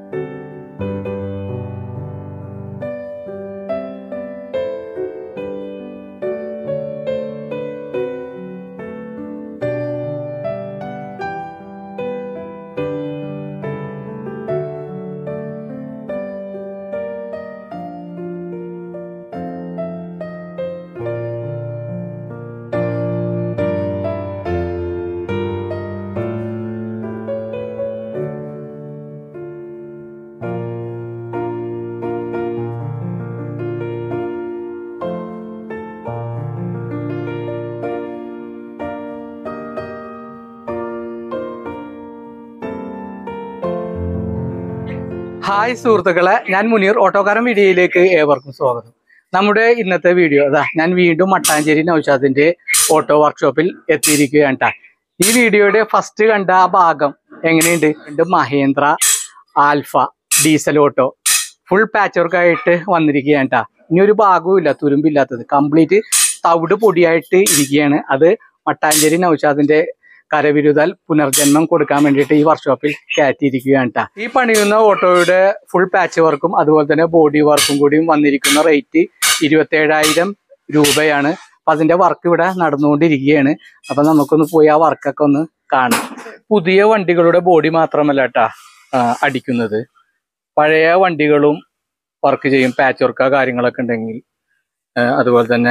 Hi സുഹൃത്തുക്കളെ ഞാൻ മുനീർ ഓട്ടോക്കാരൻ വീഡിയോയിലേക്ക് ഏവർക്കും സ്വാഗതം നമ്മുടെ ഇന്നത്തെ വീഡിയോ അതാ ഞാൻ വീണ്ടും മട്ടാഞ്ചേരി നൗഷാദിന്റെ ഓട്ടോ വർക്ക്ഷോപ്പിൽ എത്തിയിരിക്കുകയാണ് ട്ടാ. ഈ വീഡിയോയുടെ ഫസ്റ്റ് കണ്ട ആ ഭാഗം എങ്ങനെയുണ്ട് രണ്ട് Mahindra Alfa diesel auto full patch work ആയിട്ട് വന്നിരിക്കുകയാണ് ട്ടാ. ഇനി ഒരു ഭാഗവും ഇല്ല തുരുമ്പില്ലാത്തത് കംപ്ലീറ്റ് തവിട് പൊടിയായിട്ട് ഇരിക്കുകയാണ് അത് മട്ടാഞ്ചേരി നൗഷാദിന്റെ കരവിരുതാൽ പുനർജന്മം കൊടുക്കാൻ വേണ്ടിയിട്ട് ഈ വർക്ക്ഷോപ്പിൽ കയറ്റിയിരിക്കുകയാണ് ട്ടാ. ഈ പണിയുന്ന ഓട്ടോയുടെ ഫുൾ പാച്ച് വർക്കും അതുപോലെ തന്നെ ബോഡി വർക്കും കൂടിയും വന്നിരിക്കുന്ന റേറ്റ് ഇരുപത്തേഴായിരം രൂപയാണ് അപ്പൊ അതിന്റെ വർക്ക് ഇവിടെ നടന്നുകൊണ്ടിരിക്കുകയാണ് അപ്പൊ നമുക്കൊന്ന് പോയി ആ വർക്കൊക്കെ ഒന്ന് കാണാം പുതിയ വണ്ടികളുടെ ബോഡി മാത്രമല്ല കേട്ടാ അടിക്കുന്നത് പഴയ വണ്ടികളും വർക്ക് ചെയ്യും പാച്ച് വർക്കോ കാര്യങ്ങളൊക്കെ ഉണ്ടെങ്കിൽ ആ, അതുപോലെ തന്നെ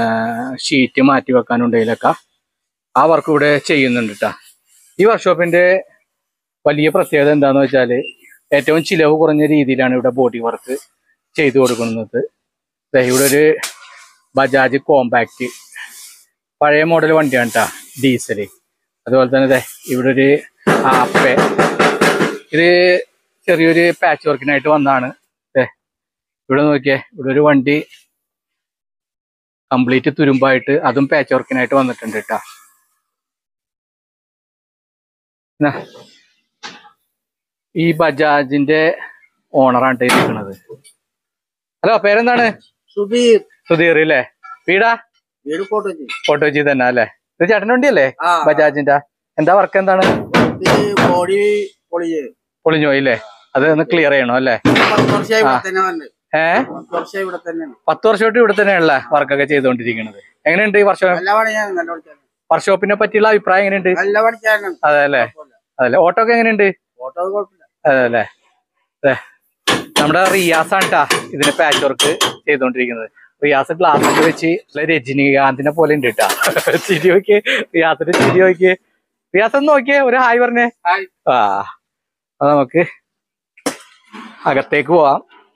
ഷീറ്റ് മാറ്റി വെക്കാനുണ്ടെങ്കിലൊക്കെ ആ വർക്ക് ഇവിടെ ചെയ്യുന്നുണ്ട് കേട്ടാ ഈ വർക്ക്ഷോപ്പിന്റെ വലിയ പ്രത്യേകത എന്താന്ന് വെച്ചാല് ഏറ്റവും ചിലവ് കുറഞ്ഞ രീതിയിലാണ് ഇവിടെ ബോഡി വർക്ക് ചെയ്തു കൊടുക്കുന്നത് ദേ ഇവിടെ ഒരു ബജാജ് കോമ്പാക്ട് പഴയ മോഡൽ വണ്ടിയാണ് കേട്ടാ ഡീസല് അതുപോലെ തന്നെ ദേ ഇവിടെ ഒരു ആപ്പെ ഇത് ചെറിയൊരു പാച്ച് വർക്കിനായിട്ട് വന്നതാണ് ദേ ഇവിടെ നോക്കിയേ ഇവിടെ ഒരു വണ്ടി കംപ്ലീറ്റ് തുരുമ്പായിട്ട് അതും പാച്ച് വർക്കിനായിട്ട് വന്നിട്ടുണ്ട് കേട്ടാ ന്നാ. ഈ ബജാജിന്റെ ഓണറാണ് ഇരിക്കുന്നത് ഹലോ പേരെന്താണ് സുബീർ സുധീർ അല്ലേ വീടാ വീട് കോട്ടേജ് ഫോട്ടോജി തന്നെ അല്ലേ ഇത് ചേട്ടൻ്റെ വണ്ടിയല്ലേ ആ ബജാജിന്റെ എന്താ വർക്ക് എന്താണ് ബോഡി പൊളിഞ്ഞ് പൊളിഞ്ഞു പോയില്ലേ അത് ഒന്ന് ക്ലിയർ ചെയ്യണം അല്ലേ പത്ത് വർഷമായി ഇവിടെ തന്നെ വന്ന് ഏ പത്ത് വർഷമായി ഇവിടെ തന്നെയാണ് പത്ത് വർഷമായിട്ട് ഇവിടെ തന്നെയാണല്ലേ വർക്കൊക്കെ ചെയ്തുകൊണ്ടിരിക്കുന്നത് എങ്ങനെയുണ്ട് ഈ വർഷം നല്ല പണിയാണ് നല്ല പണിക്കാരൻ വർക്ക്ഷോപ്പിനെ പറ്റിയുള്ള അഭിപ്രായം എങ്ങനെയുണ്ട് നല്ല പണിക്കാരനാണ് അതെ അല്ലേ അതല്ലേ ഓട്ടോ ഒക്കെ എങ്ങനെയുണ്ട് ഓട്ടോ കുഴപ്പമില്ല അതെ അല്ലേ അതെ നമ്മുടെ റിയാസാണ് ട്ടാ ഇതിന്റെ പാച്ച് വർക്ക് ചെയ്തുകൊണ്ടിരിക്കുന്നത് റിയാസ് ഗ്ലാസ് ഒക്കെ വെച്ച് നല്ല രജനീകാന്തിനെ പോലെ ഉണ്ട് കേട്ടാ ചിരി നോക്കിയേ റിയാസിന്റെ ചിരി നോക്കിയേ റിയാസ് ഒന്ന് നോക്കിയേ ഒരു ഹായ് പറഞ്ഞേ ഹായ്. ആ അപ്പൊ നമുക്ക് അകത്തേക്ക് പോവാം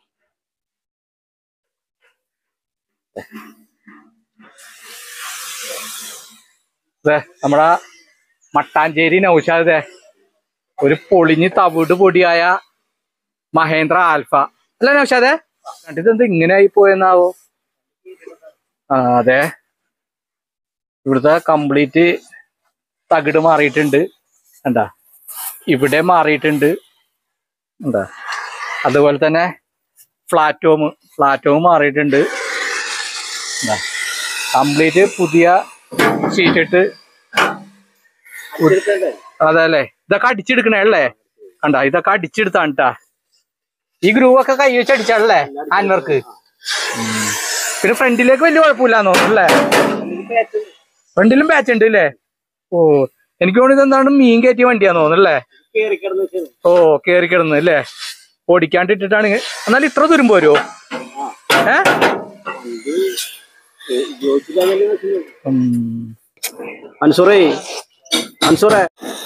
ദേ, നമ്മുടെ മട്ടാഞ്ചേരി നൗഷാദ് ദേ, ഒരു പൊളിഞ്ഞ് തവിട് പൊടിയായ മഹേന്ദ്ര ആൽഫ അല്ല നൗഷാദേ കണ്ടിട്ട് എന്ത് ഇങ്ങനെ ആയി പോയെന്നാവോ ആ അതെ ഇവിടുത്തെ കംപ്ലീറ്റ് തകിട് മാറിയിട്ടുണ്ട് എന്താ ഇവിടെ മാറിയിട്ടുണ്ട് എന്താ അതുപോലെ തന്നെ ഫ്ലാറ്റോം ഫ്ലാറ്റോം മാറിയിട്ടുണ്ട് എന്താ കംപ്ലീറ്റ് പുതിയ ഷീറ്റ് ഇട്ട് അതെ അല്ലേ ഇതൊക്കെ അടിച്ചെടുക്കണേ അല്ലേ കണ്ട ഇതൊക്കെ അടിച്ചെടുത്താണ് ട്ടാ ഈ ഗ്രൂവ് ഒക്കെ കൈ വെച്ച് അടിച്ചാണല്ലേ ഹാൻവർക്ക് പിന്നെ ഫ്രണ്ടിലേക്ക് വലിയ കുഴപ്പമില്ലാന്ന് തോന്നുന്നു അല്ലേ ഫ്രണ്ടിലും പാച്ച് ഉണ്ട് അല്ലേ ഓ എനിക്ക് തോന്നുന്നു ഇതെന്താണ് മീൻ കയറ്റിയ വണ്ടിയാന്ന് തോന്നുന്നു അല്ലേ കേറി കിടന്ന് വെച്ചത്. ഓ കേറി കിടന്ന് അല്ലേ ഓടിക്കാണ്ട് ഇട്ടിട്ടാണ് ഇങ്ങ- എന്നാലും ഇത്ര ദൂരം പോരുമോ ഏ ഏ, ജോയിച്ചിട്ടതല്ലേ വെച്ചത്. ഉം. അൻസുറേ അൻസുറേ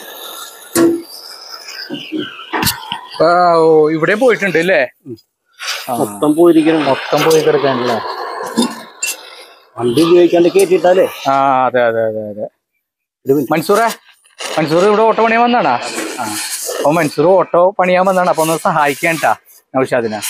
ആ, ഓ ഇവിടെ പോയിട്ടുണ്ട് അല്ലേ ആ, മൊത്തം പോയിരിക്കണം മൊത്തം പോയി കിടക്കാനല്ലേ വണ്ടി ഉപയോഗിക്കാണ്ട് കേറ്റിട്ടാലേ ആ അതെ അതെ അതെ അതെ മൻസൂറേ മൻസൂർ ഇവിടെ ഓട്ടോ പണിയാൻ വന്നാണാ ആ അപ്പൊ മൻസൂർ ഓട്ടോ പണിയാൻ വന്നാണ് അപ്പൊ ഒന്ന് സഹായിക്കാൻ ട്ടാ നൗഷാദിന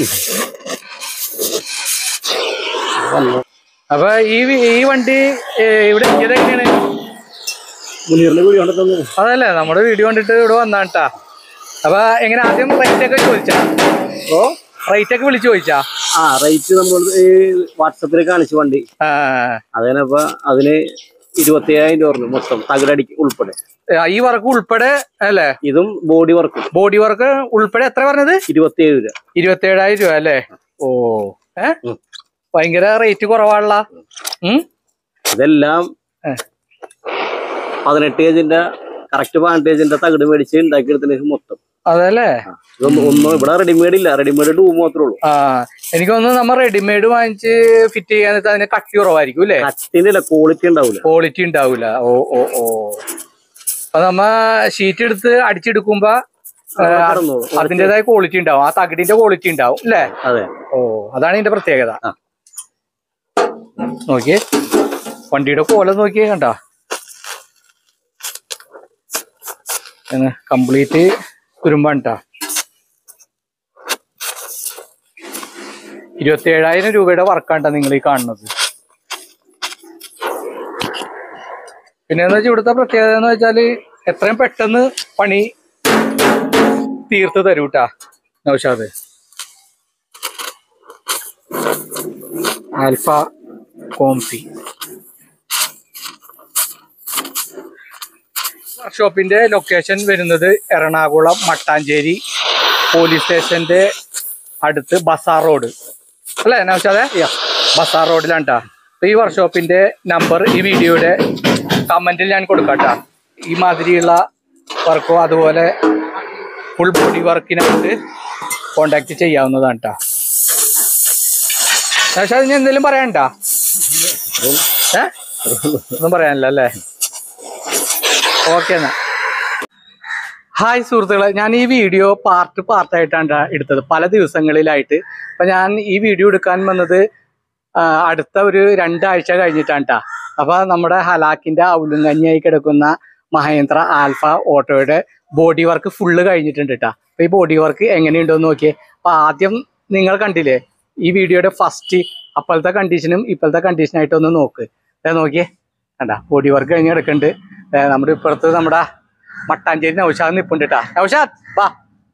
അപ്പൊ ഈ വി- ഈ വണ്ടി ഏ, ഇവിടെ എത്തിയത് എങ്ങനെയാണ് മുനീറിന്റെ വീട് കണ്ടെത്തുന്നു അതല്ലേ നമ്മുടെ വീഡിയോ കണ്ടിട്ട് ഇവിടെ വന്നാട്ടാ അപ്പൊ എങ്ങനെ ആദ്യം റേറ്റ് ഒക്കെ ചോദിച്ചാ ഓ റേറ്റ് ഒക്കെ വിളിച്ചു ചോദിച്ചാ ആ റേറ്റ് നമ്മൾ ഈ വാട്സപ്പിൽ കാണിച്ചു വണ്ടി ആ അതിനപ്പോ അതിന് ഇരുപത്തി ഏഴായിരം രൂപ പറഞ്ഞു മൊത്തം തകിടടിക്ക് ഉൾപ്പെടെ ആ, ഈ വർക്ക് ഉൾപ്പെടെ അല്ലേ ഇതും ബോഡി വർക്കും ബോഡി വർക്ക് ഉൾപ്പെടെ എത്ര പറഞ്ഞത് ഇരുപത്തി ഏഴ് രൂപ ഇരുപത്തേഴായിരം രൂപ അല്ലേ ഓ ഏ ഉം. ഭയങ്കര റേറ്റ് കുറവാണല്ല ഉം ഇതെല്ലാം ഏ. പതിനെട്ട് ഏജിന്റെ കറക്റ്റ് പതിനെട്ട് ഏജിന്റെ തകിട് മേടിച്ച് ഉണ്ടാക്കിയെടുത്തതിന് മൊത്തം അതല്ലേ ഇതൊന്നും ഒന്നും ഇവിടെ റെഡിമെയ്ഡ് ഇല്ല റെഡിമെയ്ഡ് ടൂ മാത്രമേ ഉള്ളൂ ആ എനിക്ക് തോന്നുന്നു നമ്മ റെഡിമെയ്ഡ് വാങ്ങിച്ച് ഫിറ്റ് ചെയ്യാൻ നേരത്ത് അതിന് കട്ടി കുറവായിരിക്കും അല്ലേ കട്ടിന്റെ ഇല്ല ക്വാളിറ്റി ഉണ്ടാവില്ല ക്വാളിറ്റി ഉണ്ടാവില്ല ഓ ഓ ഓ അപ്പൊ നമ്മ ഷീറ്റ് എടുത്ത് അടിച്ചെടുക്കുമ്പോ ആ, കിടന്നോളും. അതിന്റേതായ ക്വാളിറ്റി ഉണ്ടാവും ആ തകിടിന്റെ ക്വാളിറ്റി ഉണ്ടാവും അല്ലേ അതെ ഓ അതാണ് ഇതിന്റെ പ്രത്യേകത ആ. നോക്കിയേ വണ്ടിയുടെ കോലം നോക്കിയേ കണ്ട കംപ്ലീറ്റ് തുരുമ്പാണ് ട്ടാ ഇരുപത്തി ഏഴായിരം രൂപയുടെ വർക്കാണ്ട നിങ്ങൾ ഈ കാണുന്നത് പിന്നെ എന്താ വെച്ചാൽ ഇവിടുത്തെ പ്രത്യേകത എന്ന് വെച്ചാല് എത്രയും പെട്ടെന്ന് പണി തീർത്ത് തരൂട്ടാ നൗഷാദ് ആൽഫ കോംസി വർക്ക്ഷോപ്പിന്റെ ലൊക്കേഷൻ വരുന്നത് എറണാകുളം മട്ടാഞ്ചേരി പോലീസ് സ്റ്റേഷന്റെ അടുത്ത് ബസാർ റോഡ് അല്ലേ നൗഷാദെ ബസാർ റോഡിലാണ് ട്ടാ. അപ്പൊ ഈ വർക്ക്ഷോപ്പിന്റെ നമ്പർ ഈ വീഡിയോയുടെ കമന്റിൽ ഞാൻ കൊടുക്കാട്ടാ ഈ മാതിരിയുള്ള വർക്കോ അതുപോലെ ഫുൾ ബോഡി വർക്കിനായിട്ട് കോണ്ടാക്ട് ചെയ്യാവുന്നതാണ് കേട്ടോ പക്ഷെ അതിന് എന്തെങ്കിലും പറയാനുണ്ടോ ഏ ഒന്നും പറയാനില്ല അല്ലേ ഓക്കെ എന്നാ ഹായ് സുഹൃത്തുക്കളെ ഞാൻ ഈ വീഡിയോ പാർട്ട് പാർട്ടായിട്ടാണ് എടുത്തത് പല ദിവസങ്ങളിലായിട്ട് അപ്പൊ ഞാൻ ഈ വീഡിയോ എടുക്കാൻ വന്നത് ആ, അടുത്ത ഒരു രണ്ടാഴ്ച കഴിഞ്ഞിട്ടാണ് ട്ടാ അപ്പൊ നമ്മുടെ ഹലാക്കിന്റെ ഔലുങ്കഞ്ഞായി കിടക്കുന്ന മഹേന്ദ്ര ആൽഫ ഓട്ടോയുടെ ബോഡി വർക്ക് ഫുള്ള് കഴിഞ്ഞിട്ടുണ്ട് കേട്ടാ അപ്പൊ ഈ ബോഡി വർക്ക് എങ്ങനെയുണ്ടോന്ന് നോക്കിയേ അപ്പൊ ആദ്യം നിങ്ങൾ കണ്ടില്ലേ ഈ വീഡിയോയുടെ ഫസ്റ്റ് അപ്പോഴത്തെ കണ്ടീഷനും ഇപ്പോഴത്തെ കണ്ടീഷനായിട്ടൊന്ന് നോക്ക് ദേ നോക്കിയേ കണ്ട ബോഡി വർക്ക് കഴിഞ്ഞ് കിടക്കുന്നുണ്ട് ദേ നമ്മുടെ ഇപ്പുറത്ത് നമ്മുടെ മട്ടാഞ്ചേരി നൗഷാദ് നിപ്പുണ്ട് കേട്ടാ നൗഷാദ് വാ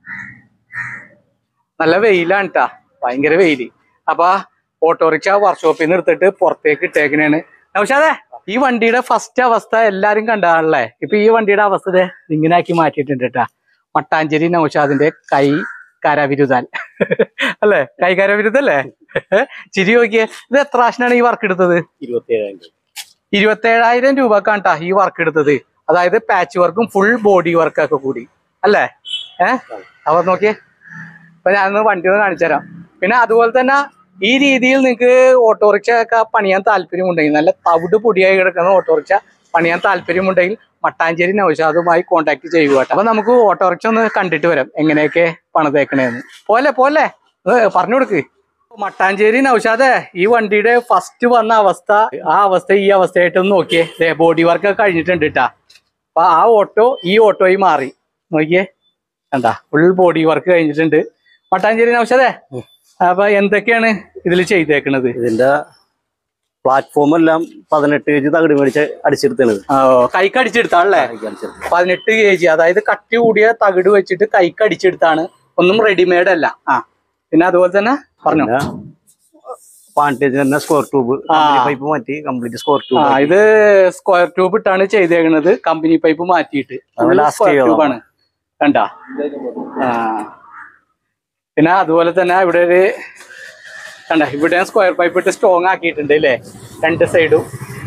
നല്ല വെയിലാണ് കേട്ടാ ഭയങ്കര വെയില് അപ്പൊ ഓട്ടോറിക്ഷ വർക്ക്ഷോപ്പിൽ നിന്ന് എടുത്തിട്ട് പുറത്തേക്ക് ഇട്ടേക്കണേണ് നൗഷാദേ ഈ വണ്ടിയുടെ ഫസ്റ്റ് അവസ്ഥ എല്ലാരും കണ്ടാണല്ലേ ഇപ്പൊ ഈ വണ്ടിയുടെ അവസ്ഥ ദേ ഇങ്ങനെ ആക്കി മാറ്റിയിട്ടുണ്ട് കേട്ടാ മട്ടാഞ്ചേരി നൗഷാദിന്റെ കൈ കരവിരുതാൽ അല്ലേ കൈ കരവിരുതല്ലേ ചിരി നോക്കിയേ ഇത് എത്ര പ്രാവശ്യമാണ് ഈ വർക്ക് എടുത്തത് ഇരുപത്തി ഏഴായിരം രൂപ ഇരുപത്തേഴായിരം രൂപക്കാണ് ഈ വർക്ക് എടുത്തത് അതായത് പാച്ച് വർക്കും ഫുൾ ബോഡി വർക്കൊക്കെ കൂടി അല്ലേ ഏഹ് അപ്പൊ നോക്കിയേ അപ്പൊ ഞാനൊന്ന് വണ്ടി ഒന്ന് കാണിച്ചു തരാം പിന്നെ അതുപോലെ തന്നെ ഈ രീതിയിൽ നിങ്ങൾക്ക് ഓട്ടോറിക്ഷ ഒക്കെ പണിയാൻ താല്പര്യമുണ്ടെങ്കിൽ നല്ല തവിട് പൊടിയായി കിടക്കുന്ന ഓട്ടോറിക്ഷ പണിയാൻ താല്പര്യമുണ്ടെങ്കിൽ മട്ടാഞ്ചേരി നൗഷാദുമായി കോൺടാക്ട് ചെയ്യുക കേട്ടോ അപ്പൊ നമുക്ക് ഓട്ടോറിക്ഷ ഒന്ന് കണ്ടിട്ട് വരാം എങ്ങനെയൊക്കെ പണിതേക്കണേന്ന് പോലെ പോലെ പറഞ്ഞു കൊടുക്ക് മട്ടാഞ്ചേരി നൗഷാദേ ഈ വണ്ടിയുടെ ഫസ്റ്റ് വന്ന അവസ്ഥ ആ അവസ്ഥ ഈ അവസ്ഥയായിട്ടൊന്ന് നോക്കിയേ ദേ ബോഡി വർക്ക് ഒക്കെ കഴിഞ്ഞിട്ടുണ്ട് കേട്ടാ അപ്പൊ ആ ഓട്ടോ ഈ ഓട്ടോയി മാറി നോക്കിയേ കണ്ടാ ഫുൾ ബോഡി വർക്ക് കഴിഞ്ഞിട്ടുണ്ട് മട്ടാഞ്ചേരി നൗഷാദേ അപ്പൊ എന്തൊക്കെയാണ് ഇതിൽ ചെയ്തേക്കണത് ഇതിന്റെ പ്ലാറ്റ്ഫോം എല്ലാം പതിനെട്ട് കേജി തകിട് മേടിച്ച് അടിച്ചെടുത്തത് ആ, കൈക്ക് അടിച്ചെടുത്താണല്ലേ പതിനെട്ട് കെ ജി അതായത് കട്ടി കൂടിയ തകിട് വെച്ചിട്ട് കൈക്ക് അടിച്ചെടുത്താണ് ഒന്നും റെഡിമെയ്ഡ് അല്ല ആ പിന്നെ അതുപോലെ തന്നെ പറഞ്ഞു പാൻറ്റേജ് തന്നെ സ്ക്വയർ ട്യൂബ് ആ. പൈപ്പ് മാറ്റി കംപ്ലീറ്റ് സ്ക്വയർ ആ ട്യൂബ് ഇത് സ്ക്വയർ ട്യൂബ് ഇട്ടാണ് ചെയ്തേക്കണത് കമ്പനി പൈപ്പ് മാറ്റിയിട്ട് അത് last സ്ക്വയർ ചെയ്തതാണ്. ട്യൂബ് ആണ് കണ്ട ആ പിന്നെ അതുപോലെ തന്നെ ഇവിടെ ഒരു കണ്ട ഇവിടെ സ്ക്വയർ പൈപ്പ് ഇട്ട് സ്ട്രോങ് ആക്കിയിട്ടുണ്ട് അല്ലേ രണ്ട് സൈഡും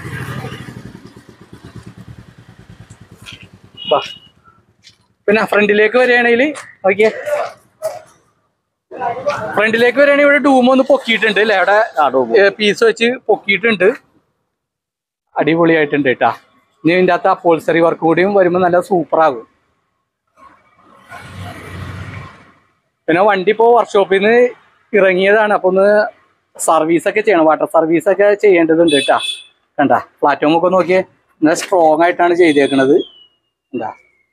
ബാ. പിന്നെ ഫ്രണ്ടിലേക്ക് വരികയാണെങ്കിൽ നോക്കിയേ ഫ്രണ്ടിലേക്ക് വരികയാണെങ്കിൽ ഇവിടെ ഡൂം ഒന്ന് പൊക്കിയിട്ടുണ്ട് അല്ലേ അവിടെ പീസ് വെച്ച് പൊക്കിയിട്ടുണ്ട് അടിപൊളിയായിട്ടുണ്ട് കേട്ടാ ഇനി ഇതിൻ്റെ അകത്ത് അപ്പോൾസറി വർക്ക് കൂടിയും വരുമ്പോൾ നല്ല സൂപ്പർ ആകും പിന്നെ വണ്ടി ഇപ്പോൾ വർക്ക്ഷോപ്പിൽ നിന്ന് ഇറങ്ങിയതാണ് അപ്പൊ ഒന്ന് സർവീസ് ഒക്കെ ചെയ്യണം വാട്ടർ സർവീസ് ഒക്കെ ചെയ്യേണ്ടതുണ്ട് കേട്ടാ കണ്ട പ്ലാറ്റ്ഫോം ഒക്കെ നോക്കിയേ നല്ല സ്ട്രോങ് ആയിട്ടാണ് ചെയ്തേക്കണത് എന്താ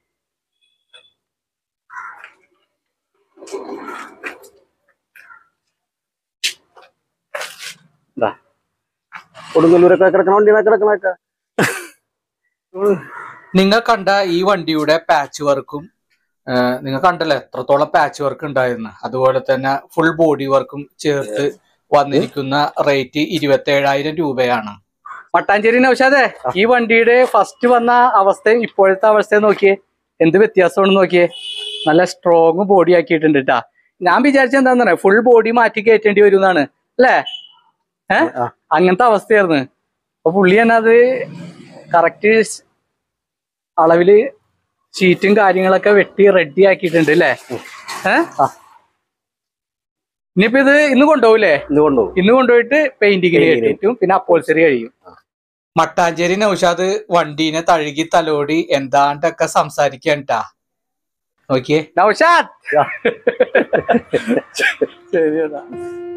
എന്താ കൊടുങ്ങല്ലൂരൊക്കെ കിടക്കണ വണ്ടികളൊക്കെ കിടക്കണൊക്കെ നിങ്ങൾ കണ്ട ഈ വണ്ടിയുടെ പാച്ച് വർക്കും നിങ്ങൾ കണ്ടല്ലോ എത്രത്തോളം പാച്ച് വർക്ക് ഉണ്ടായിരുന്നു അതുപോലെ തന്നെ ഫുൾ ബോഡി വർക്കും ചേർത്ത് വന്നിരിക്കുന്ന റേറ്റ് ഇരുപത്തി ഏഴായിരം രൂപയാണ് മട്ടാഞ്ചേരി നൗഷാദേ ഈ വണ്ടിയുടെ ഫസ്റ്റ് വന്ന അവസ്ഥയും ഇപ്പോഴത്തെ അവസ്ഥയും നോക്കിയേ എന്ത് വ്യത്യാസമാണെന്ന് നോക്കിയേ നല്ല സ്ട്രോങ് ബോഡി ആക്കിയിട്ടുണ്ട് കേട്ടാ ഞാൻ വിചാരിച്ച എന്താന്ന് പറയാ ഫുൾ ബോഡി മാറ്റി കയറ്റേണ്ടി വരും എന്നാണ് അല്ലേ ഏഹ് ആ. അങ്ങനത്തെ അവസ്ഥയായിരുന്നു അപ്പൊ പുള്ളി തന്നെ അത് കറക്റ്റ് അളവില് ഷീറ്റും കാര്യങ്ങളൊക്കെ വെട്ടി റെഡി ആക്കിയിട്ടുണ്ട് അല്ലേ ഏഹ് ആ. ഇനിയിപ്പോ ഇത് ഇന്ന് കൊണ്ടുപോകൂലേ ഇത് കൊണ്ടുപോകും ഇന്ന് കൊണ്ടുപോയിട്ട് പെയിന്റിങ്ങിന് Painting ന് കയറ്റിട്ടും പിന്നെ അപ്പോൾസറി കഴിയും മട്ടാഞ്ചേരി നൗഷാദ് വണ്ടീനെ തഴുകി തലോടി എന്താണ്ടൊക്കെ സംസാരിക്കണ്ടാ നോക്കിയേ നൗഷാദ് ശരിയതാ